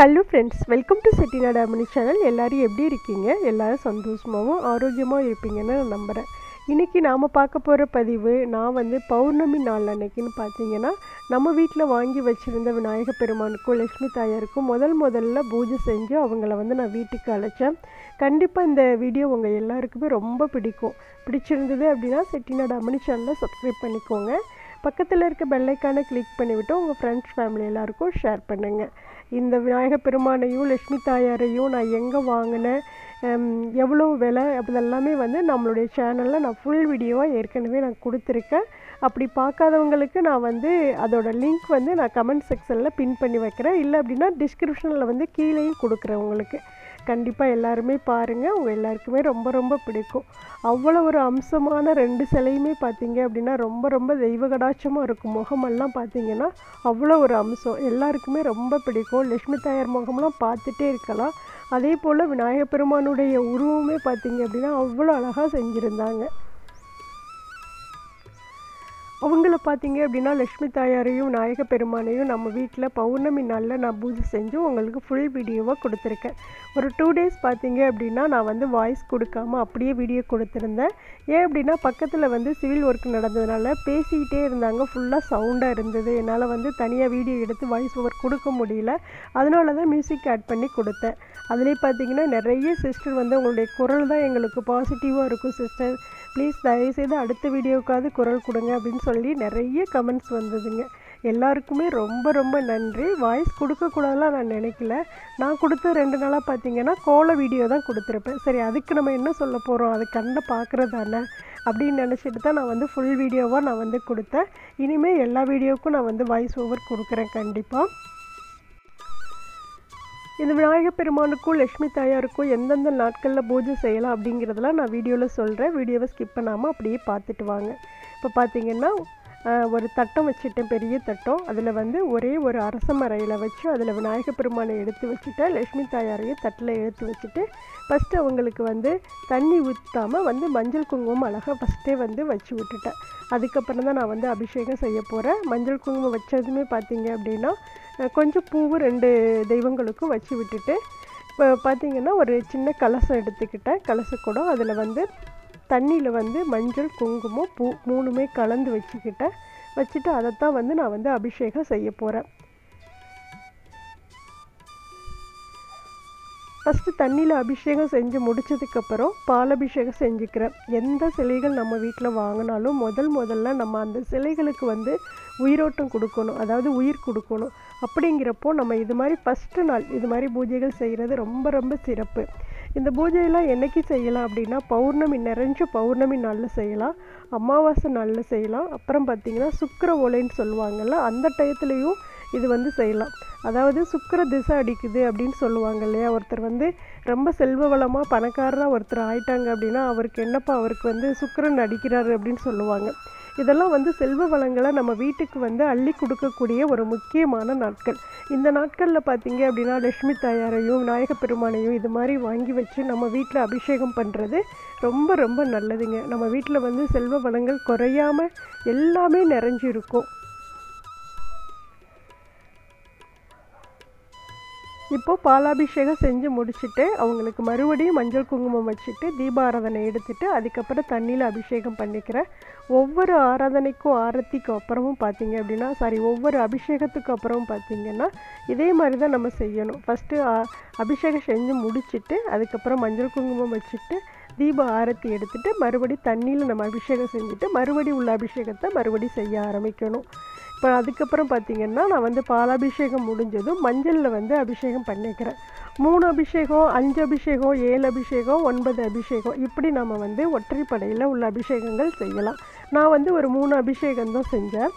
hello friends welcome to Chettinad Ammani channel எல்லோரும் எப்படி இருக்கீங்க எல்லோரும் சந்தோஷமாகவும் ஆரோக்கியமாக இருப்பீங்கன்னு நான் நம்புகிறேன் இன்றைக்கி நாம் பார்க்க போகிற பதிவு நான் வந்து பௌர்ணமி நாள் அன்னைக்குன்னு பார்த்தீங்கன்னா நம்ம வீட்டில் வாங்கி வச்சுருந்த விநாயக பெருமானுக்கும் லக்ஷ்மி தாயாருக்கும் முதல் முதல்ல பூஜை செஞ்சு அவங்கள வந்து நான் வீட்டுக்கு அழைச்சேன் கண்டிப்பாக இந்த வீடியோ உங்கள் எல்லாருக்குமே ரொம்ப பிடிக்கும் பிடிச்சிருந்தது அப்படின்னா செட்டிநாடு அம்மனி சேனலை சப்ஸ்கிரைப் பண்ணிக்கோங்க பக்கத்தில் இருக்க பெல்லைக்கானை கிளிக் பண்ணிவிட்டு உங்கள் ஃப்ரெண்ட்ஸ் ஃபேமிலி எல்லாருக்கும் ஷேர் பண்ணுங்கள் இந்த விநாயக பெருமானையும் லக்ஷ்மி தாயாரையும் நான் எங்கே வாங்கினேன் எவ்வளோ விலை அதெல்லாமே வந்து நம்மளுடைய சேனலில் நான் ஃபுல் வீடியோவாக ஏற்கனவே நான் கொடுத்துருக்கேன் அப்படி பார்க்காதவங்களுக்கு நான் வந்து அதோட லிங்க் வந்து நான் கமெண்ட் செக்ஷனில் பின் பண்ணி வைக்கிறேன் இல்லை அப்படின்னா டிஸ்கிரிப்ஷனில் வந்து கீழேயும் கொடுக்குறேன் உங்களுக்கு கண்டிப்பாக எல்லாருமே பாருங்கள் உங்கள் எல்லாருக்குமே ரொம்ப ரொம்ப பிடிக்கும் அவ்வளோ ஒரு அம்சமான ரெண்டு சிலையுமே பார்த்தீங்க அப்படின்னா ரொம்ப ரொம்ப தெய்வ கடாட்சமாக இருக்கும் முகமெல்லாம் பார்த்தீங்கன்னா அவ்வளோ ஒரு அம்சம் எல்லாருக்குமே ரொம்ப பிடிக்கும் லக்ஷ்மி தாயார் முகம்லாம் பார்த்துட்டே இருக்கலாம் அதே போல் விநாயகப் பெருமானுடைய உருவமே பார்த்தீங்க அப்படின்னா அவ்வளோ அழகாக செஞ்சுருந்தாங்க அவங்கள பார்த்தீங்க அப்படின்னா லக்ஷ்மி தாயாரையும் விநாயக பெருமானையும் நம்ம வீட்டில் பௌர்ணமி நாளில் நான் பூஜை செஞ்சு உங்களுக்கு ஃபுல் வீடியோவாக கொடுத்துருக்கேன் ஒரு டூ டேஸ் பார்த்தீங்க அப்படின்னா நான் வந்து வாய்ஸ் கொடுக்காம அப்படியே வீடியோ கொடுத்துருந்தேன் ஏன் அப்படின்னா பக்கத்தில் வந்து சிவில் ஒர்க் நடந்ததுனால பேசிக்கிட்டே இருந்தாங்க ஃபுல்லாக சவுண்டாக இருந்தது என்னால் வந்து தனியாக வீடியோ எடுத்து வாய்ஸ் ஓவர் கொடுக்க முடியல அதனால தான் மியூசிக் ஆட் பண்ணி கொடுத்தேன் அதிலே பார்த்தீங்கன்னா நிறைய சிஸ்டர் வந்து உங்களுடைய குரல் தான் எங்களுக்கு பாசிட்டிவாக இருக்கும் சிஸ்டர் ப்ளீஸ் தயவுசெய்து அடுத்த வீடியோவுக்காவது குரல் கொடுங்க அப்படின்னு சொல்லி நிறைய கமெண்ட்ஸ் வந்ததுங்க எல்லாருக்குமே ரொம்ப ரொம்ப நன்றி வாய்ஸ் கொடுக்கக்கூடாதுலாம் நான் நினைக்கல நான் கொடுத்த ரெண்டு நாளாக பார்த்தீங்கன்னா கோல வீடியோ தான் கொடுத்துருப்பேன் சரி அதுக்கு நம்ம என்ன சொல்ல போகிறோம் அது கண்ணை பார்க்குறதானே அப்படின்னு நினச்சிட்டு தான் நான் வந்து ஃபுல் வீடியோவாக நான் வந்து கொடுத்தேன் இனிமேல் எல்லா வீடியோவுக்கும் நான் வந்து வாய்ஸ் ஓவர் கொடுக்குறேன் கண்டிப்பாக இந்த விநாயகப் பெருமானுக்கும் லக்ஷ்மி தாயாருக்கும் எந்தெந்த நாட்களில் பூஜை செய்யலாம் அப்படிங்கிறதெல்லாம் நான் வீடியோவில் சொல்கிறேன் வீடியோவை ஸ்கிப் பண்ணாமல் அப்படியே பார்த்துட்டு வாங்க இப்போ பார்த்தீங்கன்னா ஒரு தட்டம் வச்சுட்டேன் பெரிய தட்டம் அதில் வந்து ஒரே ஒரு அரச மரையில் வச்சு அதில் விநாயகப் பெருமானை எடுத்து வச்சுட்டேன் லக்ஷ்மி தாயாரையும் தட்டில் எடுத்து வச்சுட்டு ஃபஸ்ட்டு அவங்களுக்கு வந்து தண்ணி ஊற்றாமல் வந்து மஞ்சள் குங்குமம் அழகாக ஃபஸ்ட்டே வந்து வச்சு விட்டுட்டேன் அதுக்கப்புறம் தான் நான் வந்து அபிஷேகம் செய்ய போகிறேன் மஞ்சள் குங்குமம் வச்சதுமே பார்த்தீங்க அப்படின்னா கொஞ்சம் பூவு ரெண்டு தெய்வங்களுக்கும் வச்சு விட்டுட்டு இப்போ பார்த்திங்கன்னா ஒரு சின்ன கலசம் எடுத்துக்கிட்டேன் கலசக்கூடம் அதில் வந்து தண்ணியில் வந்து மஞ்சள் குங்குமம் பூ மூணுமே கலந்து வச்சுக்கிட்டேன் வச்சுட்டு அதைத்தான் வந்து நான் வந்து அபிஷேகம் செய்ய போகிறேன் ஃபஸ்ட்டு தண்ணியில் அபிஷேகம் செஞ்சு முடித்ததுக்கப்புறம் பால் அபிஷேகம் செஞ்சுக்கிறேன் எந்த சிலைகள் நம்ம வீட்டில் வாங்கினாலும் முதல் முதல்ல நம்ம அந்த சிலைகளுக்கு வந்து உயிரோட்டம் கொடுக்கணும் அதாவது உயிர் கொடுக்கணும் அப்படிங்கிறப்போ நம்ம இது மாதிரி ஃபஸ்ட்டு நாள் இது மாதிரி பூஜைகள் செய்கிறது ரொம்ப ரொம்ப சிறப்பு இந்த பூஜையெல்லாம் என்றைக்கு செய்யலாம் அப்படின்னா பௌர்ணமி நிறைஞ்ச பௌர்ணமி நாளில் செய்யலாம் அமாவாசை நாளில் செய்யலாம் அப்புறம் பார்த்திங்கன்னா சுக்கர ஓலைன்னு சொல்லுவாங்கள்ல அந்த டயத்துலேயும் இது வந்து செய்யலாம் அதாவது சுக்கர திசை அடிக்குது அப்படின்னு சொல்லுவாங்க இல்லையா ஒருத்தர் வந்து ரொம்ப செல்வ வளமாக பணக்காரராக ஒருத்தர் ஆயிட்டாங்க அப்படின்னா அவருக்கு என்னப்பா அவருக்கு வந்து சுக்கரன் அடிக்கிறாரு அப்படின்னு சொல்லுவாங்க இதெல்லாம் வந்து செல்வ வளங்களை நம்ம வீட்டுக்கு வந்து அள்ளி கொடுக்கக்கூடிய ஒரு முக்கியமான நாட்கள் இந்த நாட்களில் பார்த்தீங்க அப்படின்னா லக்ஷ்மி தாயாரையும் விநாயக பெருமானையும் இது மாதிரி வாங்கி வச்சு நம்ம வீட்டில் அபிஷேகம் பண்ணுறது ரொம்ப ரொம்ப நல்லதுங்க நம்ம வீட்டில் வந்து செல்வ வளங்கள் குறையாமல் எல்லாமே நிறைஞ்சிருக்கும் இப்போது பாலாபிஷேகம் செஞ்சு முடிச்சுட்டு அவங்களுக்கு மறுபடியும் மஞ்சள் குங்குமம் வச்சுட்டு தீபாராதனை எடுத்துட்டு அதுக்கப்புறம் தண்ணியில் அபிஷேகம் பண்ணிக்கிறேன் ஒவ்வொரு ஆராதனைக்கும் ஆரத்திக்கு அப்புறமும் பார்த்தீங்க அப்படின்னா சாரி ஒவ்வொரு அபிஷேகத்துக்கு அப்புறமும் பார்த்தீங்கன்னா இதே மாதிரி தான் நம்ம செய்யணும் ஃபஸ்ட்டு அபிஷேகம் செஞ்சு முடிச்சுட்டு அதுக்கப்புறம் மஞ்சள் குங்குமம் வச்சுட்டு தீப ஆரத்தி எடுத்துகிட்டு மறுபடி தண்ணியில் நம்ம அபிஷேகம் செஞ்சுட்டு மறுபடி உள்ள அபிஷேகத்தை மறுபடி செய்ய ஆரம்பிக்கணும் இப்போ அதுக்கப்புறம் பார்த்திங்கன்னா நான் வந்து பாலாபிஷேகம் முடிஞ்சதும் மஞ்சளில் வந்து அபிஷேகம் பண்ணிக்கிறேன் மூணு அபிஷேகம் அஞ்சு அபிஷேகம் ஏழு அபிஷேகம் ஒன்பது அபிஷேகம் இப்படி நம்ம வந்து ஒற்றைப்படையில் உள்ள அபிஷேகங்கள் செய்யலாம் நான் வந்து ஒரு மூணு அபிஷேகம் தான் செஞ்சேன்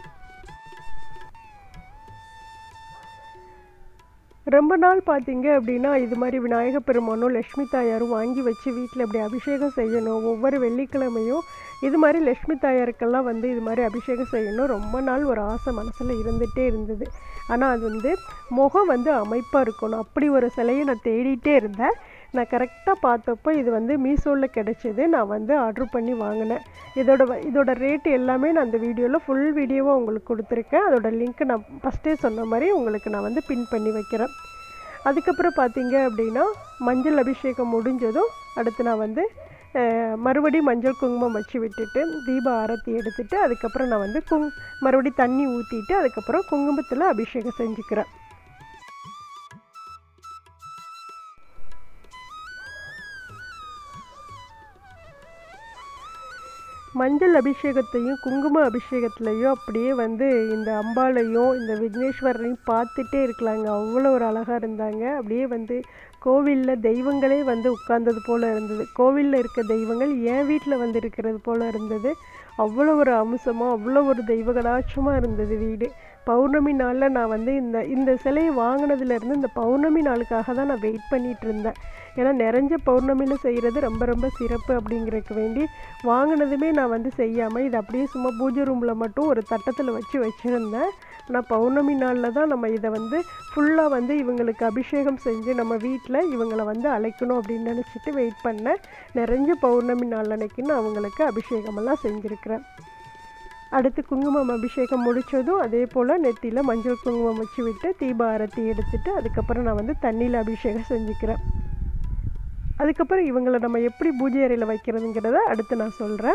ரொம்ப நாள் பார்த்தீங்க அப்படின்னா இது மாதிரி விநாயக பெருமானும் லக்ஷ்மி தாயாரும் வாங்கி வச்சு வீட்டில் இப்படி அபிஷேகம் செய்யணும் ஒவ்வொரு வெள்ளிக்கிழமையும் இது மாதிரி லக்ஷ்மி தாயாருக்கெல்லாம் வந்து இது மாதிரி அபிஷேகம் செய்யணும் ரொம்ப நாள் ஒரு ஆசை மனசில் இருந்துகிட்டே இருந்தது ஆனால் அது வந்து முகம் வந்து அமைப்பாக இருக்கணும் அப்படி ஒரு சிலையை நான் தேடிட்டே இருந்தேன் நான் கரெக்டாக பார்த்தப்போ இது வந்து மீஷோவில் கிடச்சிது நான் வந்து ஆர்டர் பண்ணி வாங்கினேன் இதோட வ- இதோட ரேட் எல்லாமே நான் அந்த வீடியோவில் ஃபுல் வீடியோவாக உங்களுக்கு கொடுத்துருக்கேன் அதோட லிங்க் நான் ஃபஸ்ட்டே சொன்ன மாதிரி உங்களுக்கு நான் வந்து பின் பண்ணி வைக்கிறேன் அதுக்கப்புறம் பார்த்தீங்க அப்படின்னா மஞ்சள் அபிஷேகம் முடிஞ்சதும் அடுத்து நான் வந்து அஹ், மறுபடியும் மஞ்சள் குங்குமம் வச்சு விட்டுட்டு தீப ஆரத்தி எடுத்துட்டு அதுக்கப்புறம் நான் வந்து குங் மறுபடியும் தண்ணி ஊற்றிட்டு அதுக்கப்புறம் குங்குமத்தில் அபிஷேகம் செஞ்சுக்கிறேன் மஞ்சள் அபிஷேகத்தையும் குங்கும அபிஷேகத்துலையும் அப்படியே வந்து இந்த அம்பாளையும் இந்த விக்னேஸ்வரரையும் பார்த்துட்டே இருக்கலாங்க அவ்வளோ ஒரு அழகாக இருந்தாங்க அப்படியே வந்து கோவிலில் தெய்வங்களே வந்து உட்கார்ந்தது போல் இருந்தது கோவிலில் இருக்க தெய்வங்கள் என் வீட்டில் வந்து இருக்கிறது போல் இருந்தது அவ்வளோ ஒரு அம்சமாக அவ்வளோ ஒரு தெய்வ கடாட்சமாக இருந்தது வீடு பௌர்ணமி நாளில் நான் வந்து இந்த இந்த சிலையை வாங்கினதுலேருந்து இந்த பௌர்ணமி நாளுக்காக தான் நான் வெயிட் பண்ணிட்டு இருந்தேன் ஏன்னா நிறைஞ்ச பௌர்ணமியில் செய்கிறது ரொம்ப ரொம்ப சிறப்பு அப்படிங்கிறதுக்கு வேண்டி வாங்கினதுமே நான் வந்து செய்யாமல் இது அப்படியே சும்மா பூஜை ரூமில் மட்டும் ஒரு தட்டத்தில் வச்சு வச்சுருந்தேன் ஆனால் பௌர்ணமி நாளில் தான் நம்ம இதை வந்து ஃபுல்லாக வந்து இவங்களுக்கு அபிஷேகம் செஞ்சு நம்ம வீட்டில் இவங்களை வந்து அழைக்கணும் அப்படின்னு நினச்சிட்டு வெயிட் பண்ணேன் நிறைஞ்ச பௌர்ணமி நாள் அன்னைக்கு நான் அவங்களுக்கு அபிஷேகமெல்லாம் செஞ்சுருக்கிறேன் அடுத்து குங்குமம் அபிஷேகம் முடித்ததும் அதே போல் நெத்தியில் மஞ்சள் குங்குமம் வச்சு விட்டு தீப ஆரத்தி எடுத்துட்டு அதுக்கப்புறம் நான் வந்து தண்ணியில் அபிஷேகம் செஞ்சுக்கிறேன் அதுக்கப்புறம் இவங்களை நம்ம எப்படி பூஜை அறையில் வைக்கிறதுங்கிறத அடுத்து நான் சொல்கிறேன்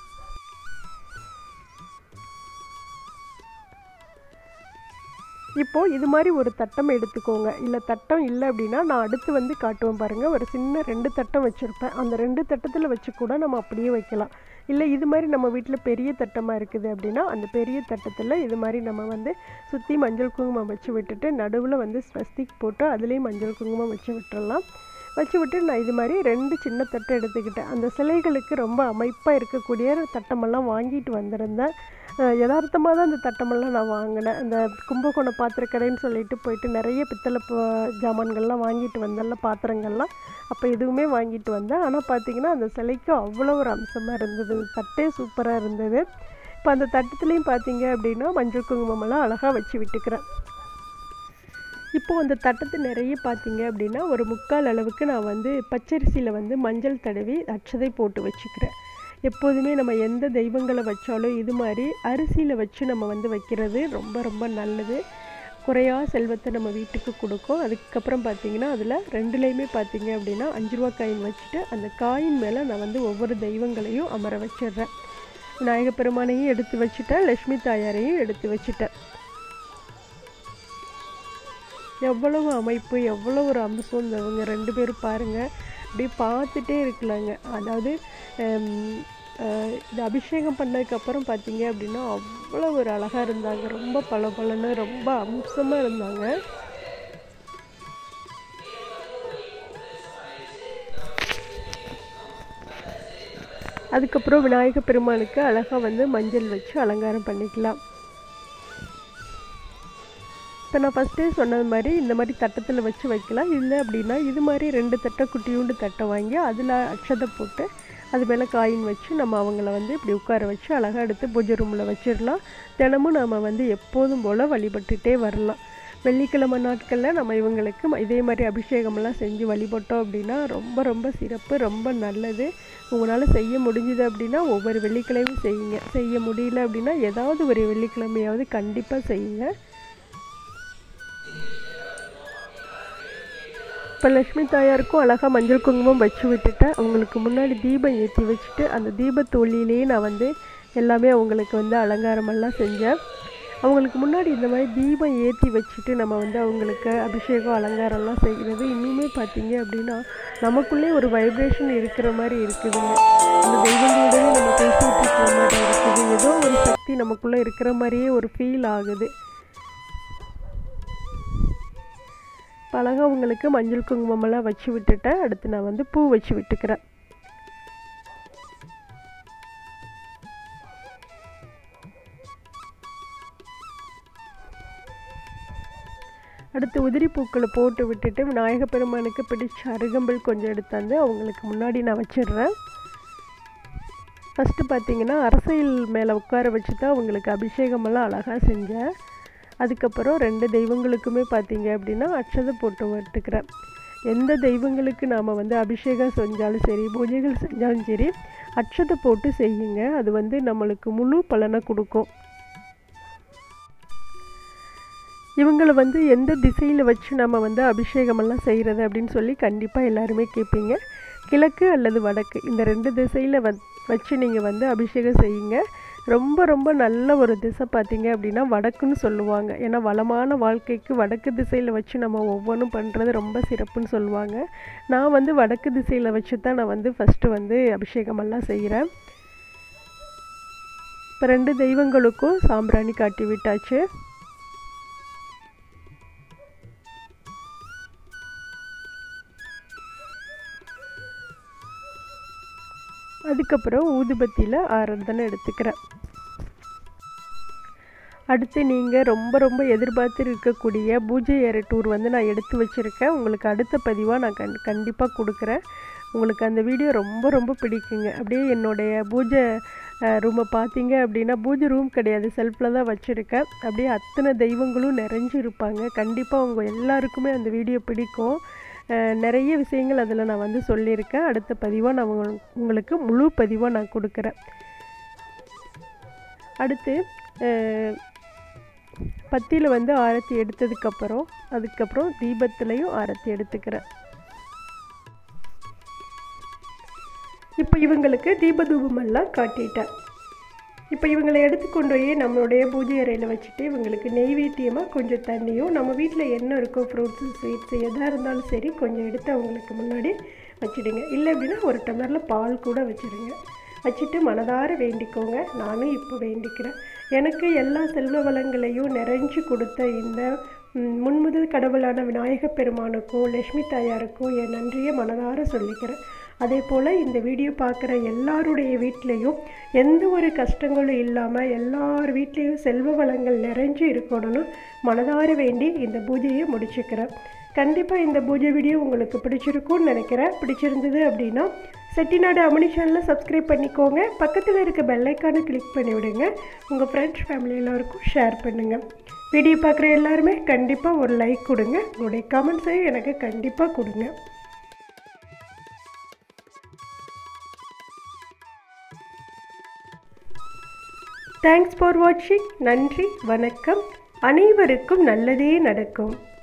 இப்போது இது மாதிரி ஒரு தட்டம் எடுத்துக்கோங்க இல்லை தட்டம் இல்லை அப்படின்னா நான் அடுத்து வந்து காட்டுவேன் பாருங்கள் ஒரு சின்ன ரெண்டு தட்டம் வச்சுருப்பேன் அந்த ரெண்டு தட்டத்தில் வச்சு கூட நம்ம அப்படியே வைக்கலாம் இல்லை இது மாதிரி நம்ம வீட்டில் பெரிய தட்டமாக இருக்குது அப்படின்னா அந்த பெரிய தட்டத்தில் இது மாதிரி நம்ம வந்து சுற்றி மஞ்சள் குங்குமம் வச்சு விட்டுட்டு நடுவில் வந்து ஸ்வஸ்திக் போட்டு அதுலேயும் மஞ்சள் குங்குமம் வச்சு விட்டுறலாம் வச்சு விட்டு நான் இது மாதிரி ரெண்டு சின்ன தட்டை எடுத்துக்கிட்டேன் அந்த சிலைகளுக்கு ரொம்ப அமைப்பாக இருக்கக்கூடிய தட்டமெல்லாம் வாங்கிட்டு வந்திருந்தேன் யதார்த்தமாக தான் அந்த தட்டமெல்லாம் நான் வாங்கினேன் அந்த கும்பகோணம் பாத்திரக்கடைன்னு சொல்லிட்டு போயிட்டு நிறைய பித்தளை ப- ஜாமான்கள்லாம் வாங்கிட்டு வந்தேன்ல பாத்திரங்கள்லாம் அப்போ எதுவுமே வாங்கிட்டு வந்தேன் ஆனால் பார்த்தீங்கன்னா அந்த சிலைக்கு அவ்வளோ ஒரு அம்சமாக இருந்தது அந்த தட்டே சூப்பராக இருந்தது இப்போ அந்த தட்டத்துலேயும் பார்த்தீங்க அப்படின்னா மஞ்சள் குங்குமமெல்லாம் அழகாக வச்சு விட்டுக்கிறேன் இப்போது அந்த தட்டத்தை நிறைய பார்த்தீங்க அப்படின்னா ஒரு முக்கால் அளவுக்கு நான் வந்து பச்சரிசியில் வந்து மஞ்சள் தடவி அட்சதை போட்டு வச்சுக்கிறேன் எப்போதுமே நம்ம எந்த தெய்வங்களை வச்சாலும் இது மாதிரி அரிசியில் வச்சு நம்ம வந்து வைக்கிறது ரொம்ப ரொம்ப நல்லது குறையா செல்வத்தை நம்ம வீட்டுக்கு கொடுக்கும் அதுக்கப்புறம் பார்த்தீங்கன்னா அதில் ரெண்டுலேயுமே பார்த்தீங்க அப்படின்னா அஞ்சு ரூபா காயின் வச்சுட்டு அந்த காயின் மேலே நான் வந்து ஒவ்வொரு தெய்வங்களையும் அமர வச்சிடுறேன் விநாயகப் பெருமானையும் எடுத்து வச்சுட்டேன் லக்ஷ்மி தாயாரையும் எடுத்து வச்சுட்டேன் எவ்வளவு அமைப்பு எவ்வளோ ஒரு அம்சம் இந்த இவங்க ரெண்டு பேரும் பாருங்கள் அப்படியே பார்த்துட்டே இருக்கலாங்க அதாவது ஹம், அஹ், இது அபிஷேகம் பண்ணதுக்கப்புறம் பார்த்தீங்க அப்படின்னா அவ்வளோ ஒரு அழகாக இருந்தாங்க ரொம்ப பளபளன்னு ரொம்ப அம்சமாக இருந்தாங்க அதுக்கப்புறம் விநாயக பெருமானுக்கு அழகாக வந்து மஞ்சள் வச்சு அலங்காரம் பண்ணிக்கலாம் இப்போ நான் ஃபஸ்ட்டே சொன்னது மாதிரி இந்த மாதிரி தட்டத்தில் வச்சு வைக்கலாம் இல்லை அப்படின்னா இது மாதிரி ரெண்டு தட்டை குட்டியூண்டு தட்டை வாங்கி அதில் அக்ஷதை போட்டு அது மேலே காயின் வச்சு நம்ம அவங்கள வந்து இப்படி உட்கார வச்சு அழகாக எடுத்து பூஜை ரூமில் வச்சிடலாம் தினமும் நம்ம வந்து எப்போதும் போல் வழிபட்டுட்டே வரலாம் வெள்ளிக்கிழமை நாட்களில் நம்ம இவங்களுக்கு ம- இதே மாதிரி அபிஷேகமெல்லாம் செஞ்சு வழிபட்டோம் அப்படின்னா ரொம்ப ரொம்ப சிறப்பு ரொம்ப நல்லது உங்களால் செய்ய முடிஞ்சுது அப்படின்னா ஒவ்வொரு வெள்ளிக்கிழமையும் செய்யுங்க செய்ய முடியல அப்படின்னா ஏதாவது ஒரு வெள்ளிக்கிழமையாவது கண்டிப்பாக செய்யுங்க இப்போ லக்ஷ்மி தாயாருக்கும் அழகாக மஞ்சள் குங்குமம் வச்சு விட்டுட்டேன் அவங்களுக்கு முன்னாடி தீபம் ஏற்றி வச்சுட்டு அந்த தீபத்தொழிலேயே நான் வந்து எல்லாமே அவங்களுக்கு வந்து அலங்காரமெல்லாம் செஞ்சேன் அவங்களுக்கு முன்னாடி இந்த மாதிரி தீபம் ஏற்றி வச்சுட்டு நம்ம வந்து அவங்களுக்கு அபிஷேகம் அலங்காரம்லாம் செய்கிறது இன்னுமே பார்த்தீங்க அப்படின்னா நமக்குள்ளே ஒரு வைப்ரேஷன் இருக்கிற மாதிரி இருக்குதுங்க அந்த தெய்வங்களோடவே நம்ம பேசிகிட்டு இருக்கிற மாதிரி இருக்குது ஏதோ ஒரு சக்தி நமக்குள்ளே இருக்கிற மாதிரியே ஒரு ஃபீல் ஆகுது பழக அவங்களுக்கு மஞ்சள் குங்குமமெல்லாம் வச்சு விட்டுட்டேன் அடுத்து நான் வந்து பூ வச்சு விட்டுக்கிறேன் அடுத்து உதிரி பூக்களை போட்டு விட்டுட்டு விநாயக பெருமானுக்கு பிடிச்ச அருகம்புல் கொஞ்சம் எடுத்தாந்து அவங்களுக்கு முன்னாடி நான் வச்சிடுறேன் ஃபஸ்ட்டு பார்த்தீங்கன்னா அரசையில் மேலே உட்கார வச்சு தான் அவங்களுக்கு அபிஷேகமெல்லாம் அழகாக செஞ்சேன் அதுக்கப்புறம் ரெண்டு தெய்வங்களுக்குமே பார்த்தீங்க அப்படின்னா அட்சதை போட்டு விட்டுக்கிறேன் எந்த தெய்வங்களுக்கு நாம் வந்து அபிஷேகம் செஞ்சாலும் சரி பூஜைகள் செஞ்சாலும் சரி அட்சதை போட்டு செய்யுங்க அது வந்து நம்மளுக்கு முழு பலனை கொடுக்கும் இவங்களை வந்து எந்த திசையில் வச்சு நம்ம வந்து அபிஷேகமெல்லாம் செய்கிறது அப்படின்னு சொல்லி கண்டிப்பாக எல்லாருமே கேட்பீங்க கிழக்கு அல்லது வடக்கு இந்த ரெண்டு திசையில் வ வச்சு நீங்கள் வந்து அபிஷேகம் செய்யுங்க ரொம்ப ரொம்ப நல்ல ஒரு திசை பார்த்தீங்க அப்படின்னா வடக்குன்னு சொல்லுவாங்க ஏன்னா வளமான வாழ்க்கைக்கு வடக்கு திசையில் வச்சு நம்ம ஒவ்வொன்றும் பண்ணுறது ரொம்ப சிறப்புன்னு சொல்லுவாங்க நான் வந்து வடக்கு திசையில் வச்சு தான் நான் வந்து ஃபஸ்ட்டு வந்து அபிஷேகமெல்லாம் செய்கிறேன் இப்போ ரெண்டு தெய்வங்களுக்கும் சாம்பிராணி காட்டி விட்டாச்சு அதுக்கப்புறம் ஊதுபத்தியில் ஆராதனை எடுத்துக்கிறேன் அடுத்து நீங்கள் ரொம்ப ரொம்ப எதிர்பார்த்து இருக்கக்கூடிய பூஜை அறை டூர் வந்து நான் எடுத்து வச்சுருக்கேன் உங்களுக்கு அடுத்த பதிவாக நான் கண் கண்டிப்பாக கொடுக்குறேன் உங்களுக்கு அந்த வீடியோ ரொம்ப ரொம்ப பிடிக்குங்க அப்படியே என்னுடைய பூஜை ரூமை பார்த்தீங்க அப்படின்னா பூஜை ரூம் கிடையாது செல்ஃபில் தான் வச்சுருக்கேன் அப்படியே அத்தனை தெய்வங்களும் நிறைஞ்சு இருப்பாங்க கண்டிப்பாக உங்கள் எல்லாருக்குமே அந்த வீடியோ பிடிக்கும் நிறைய விஷயங்கள் அதில் நான் வந்து சொல்லியிருக்கேன் அடுத்த பதிவாக நான் உங்களுக்கு முழு பதிவாக நான் கொடுக்குறேன் அடுத்து பத்தியில் வந்து ஆரத்தி எடுத்ததுக்கப்புறம் அதுக்கப்புறம் தீபத்துலேயும் ஆரத்தி எடுத்துக்கிறேன் இப்போ இவங்களுக்கு தீபதூபமெல்லாம் காட்டிட்டேன் இப்போ இவங்களை எடுத்துக்கொண்டு போய் நம்மளுடைய பூஜை அறையில் வச்சுட்டு இவங்களுக்கு நெய்வேத்தியமாக கொஞ்சம் தண்ணியும் நம்ம வீட்டில் என்ன இருக்கோ ஃப்ரூட்ஸு ஸ்வீட்ஸு எதாக இருந்தாலும் சரி கொஞ்சம் எடுத்து அவங்களுக்கு முன்னாடி வச்சுடுங்க இல்லை அப்படின்னா ஒரு டம்ளரில் பால் கூட வச்சுடுங்க வச்சுட்டு மனதார வேண்டிக்கோங்க நானும் இப்போ வேண்டிக்கிறேன் எனக்கு எல்லா செல்வ வளங்களையும் நிறைஞ்சு கொடுத்த இந்த முன்முதல் கடவுளான விநாயக பெருமானுக்கும் லக்ஷ்மி தாயாருக்கும் என் நன்றியை மனதார சொல்லிக்கிறேன் அதே போல் இந்த வீடியோ பார்க்குற எல்லாருடைய வீட்லேயும் எந்த ஒரு கஷ்டங்களும் இல்லாமல் எல்லார் வீட்லேயும் செல்வ வளங்கள் நிறைஞ்சு இருக்கணும்னு மனதார வேண்டி இந்த பூஜையை முடிச்சுக்கிறேன் கண்டிப்பாக இந்த பூஜை வீடியோ உங்களுக்கு பிடிச்சிருக்கும்னு நினைக்கிறேன் பிடிச்சிருந்தது அப்படின்னா செட்டிநாடு அமனி சேனலில் சப்ஸ்கிரைப் பண்ணிக்கோங்க பக்கத்தில் இருக்க பெல்லைக்கானை கிளிக் பண்ணி விடுங்க உங்கள் ஃப்ரெண்ட்ஸ் ஃபேமிலி எல்லாருக்கும் ஷேர் பண்ணுங்கள் வீடியோ பார்க்குற எல்லாருமே கண்டிப்பாக ஒரு லைக் கொடுங்க உங்களுடைய கமெண்ட்ஸையும் எனக்கு கண்டிப்பாக கொடுங்க தேங்க்ஸ் ஃபார் வாட்சிங் நன்றி வணக்கம் அனைவருக்கும் நல்லதே நடக்கும்